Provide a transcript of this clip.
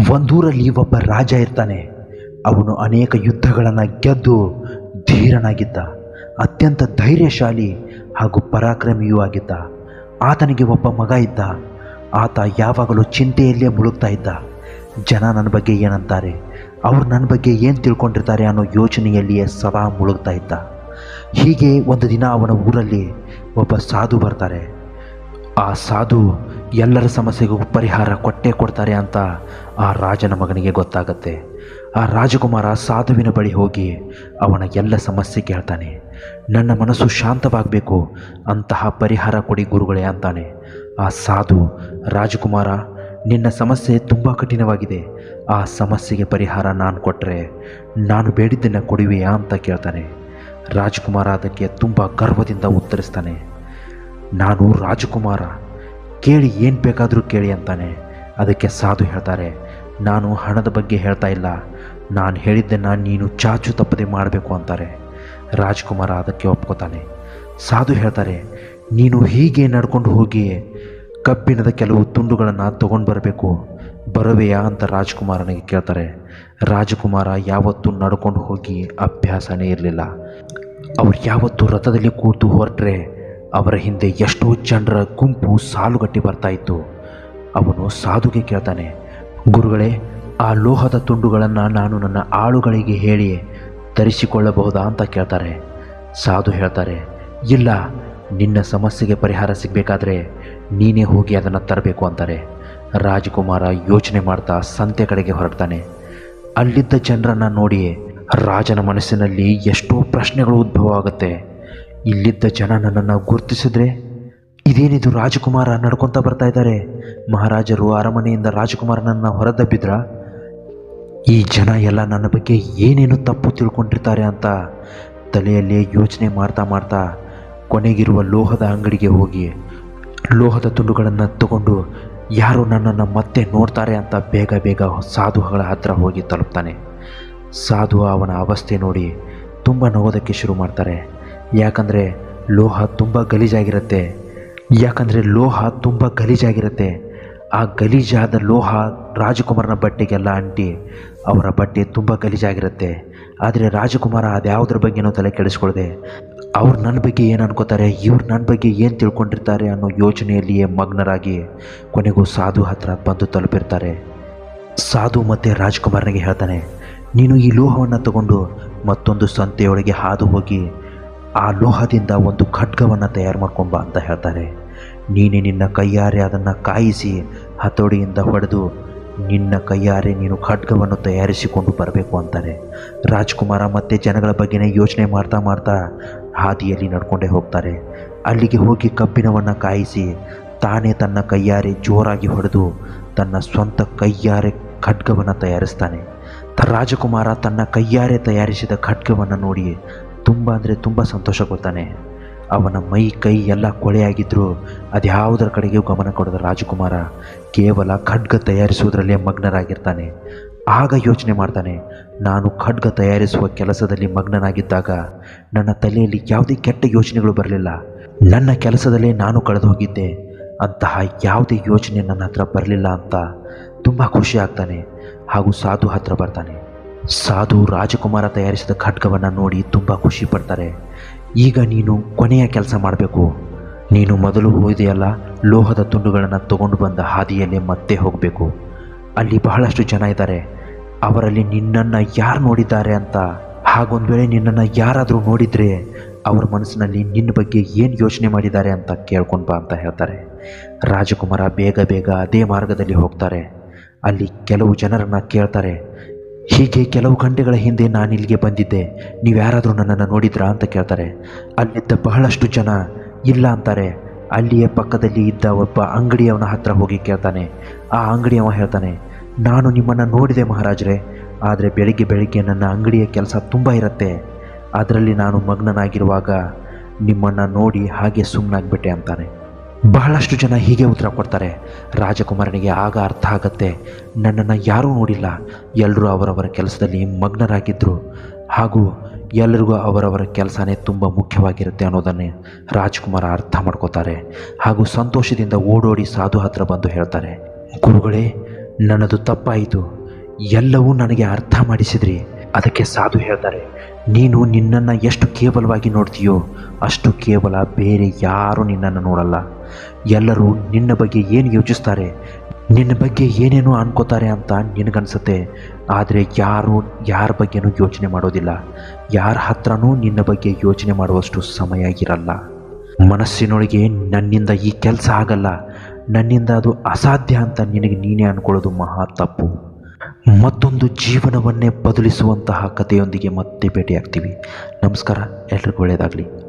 ಒಂದೂರಲ್ಲಿ ಒಬ್ಬ ರಾಜ ಇರ್ತಾನೆ ಅವನು ಅನೇಕ ಯುದ್ಧಗಳನ್ನು ಗೆದ್ದು ಧೀರನಾಗಿದ್ದ ಅತ್ಯಂತ ಧೈರ್ಯಶಾಲಿ ಹಾಗೂ ಪರಾಕ್ರಮಿಯೂ ಆಗಿದ್ದ ಆತನಿಗೆ ಒಬ್ಬ ಮಗ ಇದ್ದ ಆತ ಯಾವಾಗಲೂ ಚಿಂತೆಯಲ್ಲೇ ಮುಳುಗ್ತಾ ಇದ್ದ ಜನ ನನ್ನ ಬಗ್ಗೆ ಏನಂತಾರೆ ಅವ್ರು ನನ್ನ ಬಗ್ಗೆ ಏನು ತಿಳ್ಕೊಂಡಿರ್ತಾರೆ ಅನ್ನೋ ಯೋಚನೆಯಲ್ಲಿಯೇ ಸದಾ ಮುಳುಗ್ತಾ ಇದ್ದ ಹೀಗೆ ಒಂದು ದಿನ ಅವನ ಊರಲ್ಲಿ ಒಬ್ಬ ಸಾಧು ಬರ್ತಾರೆ ಆ ಸಾಧು ಎಲ್ಲರ ಸಮಸ್ಯೆಗೂ ಪರಿಹಾರ ಕೊಟ್ಟೇ ಕೊಡ್ತಾರೆ ಅಂತ ಆ ರಾಜನ ಮಗನಿಗೆ ಗೊತ್ತಾಗತ್ತೆ ಆ ರಾಜಕುಮಾರ ಸಾಧುವಿನ ಬಳಿ ಹೋಗಿ ಅವನ ಎಲ್ಲ ಸಮಸ್ಯೆ ಕೇಳ್ತಾನೆ ನನ್ನ ಮನಸ್ಸು ಶಾಂತವಾಗಬೇಕು ಅಂತಹ ಪರಿಹಾರ ಕೊಡಿ ಗುರುಗಳೇ ಅಂತಾನೆ ಆ ಸಾಧು ರಾಜಕುಮಾರ ನಿನ್ನ ಸಮಸ್ಯೆ ತುಂಬ ಕಠಿಣವಾಗಿದೆ ಆ ಸಮಸ್ಯೆಗೆ ಪರಿಹಾರ ನಾನು ಕೊಟ್ಟರೆ ನಾನು ಬೇಡಿದ್ದನ್ನು ಕೊಡುವೆಯಾ ಅಂತ ಕೇಳ್ತಾನೆ ರಾಜಕುಮಾರ ಅದಕ್ಕೆ ತುಂಬ ಗರ್ವದಿಂದ ಉತ್ತರಿಸ್ತಾನೆ ನಾನು ರಾಜಕುಮಾರ ಕೇಳಿ ಏನು ಬೇಕಾದರೂ ಕೇಳಿ ಅಂತಾನೆ ಅದಕ್ಕೆ ಸಾಧು ಹೇಳ್ತಾರೆ ನಾನು ಹಣದ ಬಗ್ಗೆ ಹೇಳ್ತಾ ಇಲ್ಲ ನಾನು ಹೇಳಿದ್ದನ್ನು ನೀನು ಚಾಚು ತಪ್ಪದೆ ಮಾಡಬೇಕು ಅಂತಾರೆ ರಾಜ್ಕುಮಾರ ಅದಕ್ಕೆ ಒಪ್ಕೋತಾನೆ ಸಾಧು ಹೇಳ್ತಾರೆ ನೀನು ಹೀಗೆ ನಡ್ಕೊಂಡು ಹೋಗಿ ಕಬ್ಬಿಣದ ಕೆಲವು ತುಂಡುಗಳನ್ನು ತಗೊಂಡು ಬರಬೇಕು ಬರುವೆಯಾ ಅಂತ ರಾಜ್ಕುಮಾರನಿಗೆ ಕೇಳ್ತಾರೆ ರಾಜಕುಮಾರ ಯಾವತ್ತೂ ನಡ್ಕೊಂಡು ಹೋಗಿ ಅಭ್ಯಾಸನೇ ಇರಲಿಲ್ಲ ಅವ್ರು ಯಾವತ್ತೂ ರಥದಲ್ಲಿ ಕೂತು ಹೊರಟ್ರೆ ಅವರ ಹಿಂದೆ ಎಷ್ಟೋ ಜನರ ಗುಂಪು ಸಾಲುಗಟ್ಟಿ ಬರ್ತಾ ಇತ್ತು ಅವನು ಸಾಧುಗೆ ಕೇಳ್ತಾನೆ ಗುರುಗಳೇ ಆ ಲೋಹದ ತುಂಡುಗಳನ್ನು ನಾನು ನನ್ನ ಆಳುಗಳಿಗೆ ಹೇಳಿ ತರಿಸಿಕೊಳ್ಳಬಹುದಾ ಅಂತ ಕೇಳ್ತಾರೆ ಸಾಧು ಹೇಳ್ತಾರೆ ಇಲ್ಲ ನಿನ್ನ ಸಮಸ್ಯೆಗೆ ಪರಿಹಾರ ಸಿಗಬೇಕಾದ್ರೆ ನೀನೇ ಹೋಗಿ ಅದನ್ನು ತರಬೇಕು ಅಂತಾರೆ ರಾಜಕುಮಾರ ಯೋಚನೆ ಮಾಡ್ತಾ ಸಂತೆ ಕಡೆಗೆ ಹೊರಡ್ತಾನೆ ಅಲ್ಲಿದ್ದ ಜನರನ್ನು ನೋಡಿ ರಾಜನ ಮನಸ್ಸಿನಲ್ಲಿ ಎಷ್ಟೋ ಪ್ರಶ್ನೆಗಳು ಉದ್ಭವ ಆಗುತ್ತೆ ಇಲ್ಲಿದ್ದ ಜನ ನನ್ನನ್ನು ಗುರುತಿಸಿದ್ರೆ ಇದೇನಿದು ರಾಜಕುಮಾರ ನಡ್ಕೊತ ಬರ್ತಾ ಇದ್ದಾರೆ ಮಹಾರಾಜರು ಅರಮನೆಯಿಂದ ರಾಜಕುಮಾರನನ್ನು ಹೊರದಬ್ಬಿದ್ರ ಈ ಜನ ಎಲ್ಲ ನನ್ನ ಬಗ್ಗೆ ಏನೇನು ತಪ್ಪು ತಿಳ್ಕೊಂಡಿರ್ತಾರೆ ಅಂತ ತಲೆಯಲ್ಲೇ ಯೋಚನೆ ಮಾಡ್ತಾ ಮಾಡ್ತಾ ಕೊನೆಗಿರುವ ಲೋಹದ ಅಂಗಡಿಗೆ ಹೋಗಿ ಲೋಹದ ತುಂಡುಗಳನ್ನು ತಗೊಂಡು ಯಾರು ನನ್ನನ್ನು ಮತ್ತೆ ನೋಡ್ತಾರೆ ಅಂತ ಬೇಗ ಬೇಗ ಸಾಧುಗಳ ಹತ್ರ ಹೋಗಿ ತಲುಪ್ತಾನೆ ಸಾಧು ಅವನ ಅವಸ್ಥೆ ನೋಡಿ ತುಂಬ ನಗೋದಕ್ಕೆ ಶುರು ಮಾಡ್ತಾರೆ ಯಾಕಂದರೆ ಲೋಹ ತುಂಬ ಗಲೀಜಾಗಿರುತ್ತೆ ಯಾಕಂದರೆ ಲೋಹ ತುಂಬ ಗಲೀಜಾಗಿರುತ್ತೆ ಆ ಗಲೀಜಾದ ಲೋಹ ರಾಜಕುಮಾರನ ಬಟ್ಟೆಗೆಲ್ಲ ಅಂಟಿ ಅವರ ಬಟ್ಟೆ ತುಂಬ ಗಲೀಜಾಗಿರುತ್ತೆ ಆದರೆ ರಾಜಕುಮಾರ ಅದ್ಯಾವುದ್ರ ಬಗ್ಗೆನೂ ತಲೆ ಕೆಡಿಸ್ಕೊಳ್ದೆ ಅವ್ರು ನನ್ನ ಬಗ್ಗೆ ಏನು ಅನ್ಕೋತಾರೆ ಇವ್ರು ನನ್ನ ಬಗ್ಗೆ ಏನು ತಿಳ್ಕೊಂಡಿರ್ತಾರೆ ಅನ್ನೋ ಯೋಚನೆಯಲ್ಲಿಯೇ ಮಗ್ನರಾಗಿ ಕೊನೆಗೂ ಸಾಧು ಹತ್ರ ಬಂದು ತಲುಪಿರ್ತಾರೆ ಸಾಧು ಮತ್ತು ರಾಜ್ಕುಮಾರನಿಗೆ ಹೇಳ್ತಾನೆ ನೀನು ಈ ಲೋಹವನ್ನು ತಗೊಂಡು ಮತ್ತೊಂದು ಸಂತೆಯೊಳಗೆ ಹಾದು ಹೋಗಿ ಆ ಲೋಹದಿಂದ ಒಂದು ಖಡ್ಗವನ್ನು ತಯಾರು ಮಾಡ್ಕೊಂಬ ಅಂತ ಹೇಳ್ತಾರೆ ನೀನೆ ನಿನ್ನ ಕೈಯಾರೆ ಅದನ್ನು ಕಾಯಿಸಿ ಹತೋಡಿಯಿಂದ ಹೊಡೆದು ನಿನ್ನ ಕೈಯಾರೆ ನೀನು ಖಡ್ಗವನ್ನು ತಯಾರಿಸಿಕೊಂಡು ಬರಬೇಕು ಅಂತಾರೆ ರಾಜ್ಕುಮಾರ ಮತ್ತು ಜನಗಳ ಬಗ್ಗೆನೇ ಯೋಚನೆ ಮಾಡ್ತಾ ಮಾಡ್ತಾ ಹಾದಿಯಲ್ಲಿ ನಡ್ಕೊಂಡೇ ಹೋಗ್ತಾರೆ ಅಲ್ಲಿಗೆ ಹೋಗಿ ಕಬ್ಬಿಣವನ್ನು ಕಾಯಿಸಿ ತಾನೇ ತನ್ನ ಕೈಯಾರೆ ಜೋರಾಗಿ ಹೊಡೆದು ತನ್ನ ಸ್ವಂತ ಕೈಯಾರೆ ಖಡ್ಗವನ್ನು ತಯಾರಿಸ್ತಾನೆ ತ- ರಾಜಕುಮಾರ ತನ್ನ ಕೈಯಾರೆ ತಯಾರಿಸಿದ ಖಡ್ಗವನ್ನು ನೋಡಿ ತುಂಬ ಅಂದರೆ ತುಂಬ ಸಂತೋಷಗೊಳ್ತಾನೆ ಅವನ ಮೈ ಕೈ ಎಲ್ಲ ಕೊಳೆಯಾಗಿದ್ದರೂ ಅದ್ಯಾವುದರ ಕಡೆಗೂ ಗಮನ ಕೊಡದ ರಾಜಕುಮಾರ ಕೇವಲ ಖಡ್ಗ ತಯಾರಿಸುವುದರಲ್ಲೇ ಮಗ್ನರಾಗಿರ್ತಾನೆ ಆಗ ಯೋಚನೆ ಮಾಡ್ತಾನೆ ನಾನು ಖಡ್ಗ ತಯಾರಿಸುವ ಕೆಲಸದಲ್ಲಿ ಮಗ್ನನಾಗಿದ್ದಾಗ ನನ್ನ ತಲೆಯಲ್ಲಿ ಯಾವುದೇ ಕೆಟ್ಟ ಯೋಚನೆಗಳು ಬರಲಿಲ್ಲ ನನ್ನ ಕೆಲಸದಲ್ಲೇ ನಾನು ಕಳೆದು ಹೋಗಿದ್ದೆ ಅಂತಹ ಯಾವುದೇ ಯೋಚನೆ ನನ್ನ ಹತ್ರ ಬರಲಿಲ್ಲ ಅಂತ ತುಂಬ ಖುಷಿ ಆಗ್ತಾನೆ ಹಾಗೂ ಸಾಧು ಹತ್ರ ಬರ್ತಾನೆ ಸಾಧು ರಾಜಕುಮಾರ ತಯಾರಿಸಿದ ಖಡ್ಗವನ್ನು ನೋಡಿ ತುಂಬ ಖುಷಿ ಪಡ್ತಾರೆ ಈಗ ನೀನು ಕೊನೆಯ ಕೆಲಸ ಮಾಡಬೇಕು ನೀನು ಮೊದಲು ಹೋದೆಯಲ್ಲ ಲೋಹದ ತುಂಡುಗಳನ್ನು ತಗೊಂಡು ಬಂದ ಹಾದಿಯಲ್ಲೇ ಮತ್ತೆ ಹೋಗಬೇಕು ಅಲ್ಲಿ ಬಹಳಷ್ಟು ಜನ ಇದ್ದಾರೆ ಅವರಲ್ಲಿ ನಿನ್ನನ್ನು ಯಾರು ನೋಡಿದ್ದಾರೆ ಅಂತ ಹಾಗೊಂದು ವೇಳೆ ನಿನ್ನನ್ನು ಯಾರಾದರೂ ನೋಡಿದರೆ ಅವ್ರ ಮನಸ್ಸಿನಲ್ಲಿ ನಿನ್ನ ಬಗ್ಗೆ ಏನು ಯೋಚನೆ ಮಾಡಿದ್ದಾರೆ ಅಂತ ಕೇಳ್ಕೊಂಡು ಬಾ ಅಂತ ಹೇಳ್ತಾರೆ ರಾಜಕುಮಾರ ಬೇಗ ಬೇಗ ಅದೇ ಮಾರ್ಗದಲ್ಲಿ ಹೋಗ್ತಾರೆ ಅಲ್ಲಿ ಕೆಲವು ಜನರನ್ನು ಕೇಳ್ತಾರೆ ಹೀಗೆ ಕೆಲವು ಗಂಟೆಗಳ ಹಿಂದೆ ನಾನು ಇಲ್ಲಿಗೆ ಬಂದಿದ್ದೆ ನೀವು ಯಾರಾದರೂ ನನ್ನನ್ನು ನೋಡಿದ್ರಾ ಅಂತ ಕೇಳ್ತಾರೆ ಅಲ್ಲಿದ್ದ ಬಹಳಷ್ಟು ಜನ ಇಲ್ಲ ಅಂತಾರೆ ಅಲ್ಲಿಯೇ ಪಕ್ಕದಲ್ಲಿ ಇದ್ದ ಒಬ್ಬ ಅಂಗಡಿಯವನ ಹತ್ರ ಹೋಗಿ ಕೇಳ್ತಾನೆ ಆ ಅಂಗಡಿಯವ ಹೇಳ್ತಾನೆ ನಾನು ನಿಮ್ಮನ್ನು ನೋಡಿದೆ ಮಹಾರಾಜರೇ ಆದರೆ ಬೆಳಿಗ್ಗೆ ಬೆಳಿಗ್ಗೆ ನನ್ನ ಅಂಗಡಿಯ ಕೆಲಸ ತುಂಬ ಇರುತ್ತೆ ಅದರಲ್ಲಿ ನಾನು ಮಗ್ನನಾಗಿರುವಾಗ ನಿಮ್ಮನ್ನು ನೋಡಿ ಹಾಗೆ ಸುಮ್ಮನಾಗ್ಬಿಟ್ಟೆ ಅಂತಾನೆ ಬಹಳಷ್ಟು ಜನ ಹೀಗೆ ಉತ್ತರ ಕೊಡ್ತಾರೆ ರಾಜಕುಮಾರನಿಗೆ ಆಗ ಅರ್ಥ ಆಗತ್ತೆ ನನ್ನನ್ನು ಯಾರೂ ನೋಡಿಲ್ಲ ಎಲ್ಲರೂ ಅವರವರ ಕೆಲಸದಲ್ಲಿ ಮಗ್ನರಾಗಿದ್ದರು ಹಾಗೂ ಎಲ್ಲರಿಗೂ ಅವರವರ ಕೆಲಸನೇ ತುಂಬ ಮುಖ್ಯವಾಗಿರುತ್ತೆ ಅನ್ನೋದನ್ನೇ ರಾಜ್ಕುಮಾರ ಅರ್ಥ ಮಾಡ್ಕೋತಾರೆ ಹಾಗೂ ಸಂತೋಷದಿಂದ ಓಡೋಡಿ ಸಾಧು ಹತ್ರ ಬಂದು ಹೇಳ್ತಾರೆ ಗುರುಗಳೇ ನನ್ನದು ತಪ್ಪಾಯಿತು ಎಲ್ಲವೂ ನನಗೆ ಅರ್ಥ ಮಾಡಿಸಿದ್ರಿ ಅದಕ್ಕೆ ಸಾಧು ಹೇಳ್ತಾರೆ ನೀನು ನಿನ್ನನ್ನು ಎಷ್ಟು ಕೇವಲವಾಗಿ ನೋಡ್ತೀಯೋ ಅಷ್ಟು ಕೇವಲ ಬೇರೆ ಯಾರೂ ನಿನ್ನನ್ನು ನೋಡಲ್ಲ ಎಲ್ಲರೂ ನಿನ್ನ ಬಗ್ಗೆ ಏನು ಯೋಚಿಸ್ತಾರೆ ನಿನ್ನ ಬಗ್ಗೆ ಏನೇನೋ ಅನ್ಕೋತಾರೆ ಅಂತ ನಿನಗನ್ಸುತ್ತೆ ಆದರೆ ಯಾರು ಯಾರ ಬಗ್ಗೆನೂ ಯೋಚನೆ ಮಾಡೋದಿಲ್ಲ ಯಾರ ಹತ್ರನೂ ನಿನ್ನ ಬಗ್ಗೆ ಯೋಚನೆ ಮಾಡುವಷ್ಟು ಸಮಯ ಇರಲ್ಲ ಮನಸ್ಸಿನೊಳಗೆ ನನ್ನಿಂದ ಈ ಕೆಲಸ ಆಗಲ್ಲ ನನ್ನಿಂದ ಅದು ಅಸಾಧ್ಯ ಅಂತ ನಿನಗೆ ನೀನೇ ಅನ್ಕೊಳ್ಳೋದು ಮಹಾ ತಪ್ಪು ಮತ್ತೊಂದು ಜೀವನವನ್ನೇ ಬದಲಿಸುವಂತಹ ಕಥೆಯೊಂದಿಗೆ ಮತ್ತೆ ಭೇಟಿಯಾಗ್ತೀವಿ ನಮಸ್ಕಾರ ಎಲ್ರಿಗೂ ಒಳ್ಳೆಯದಾಗಲಿ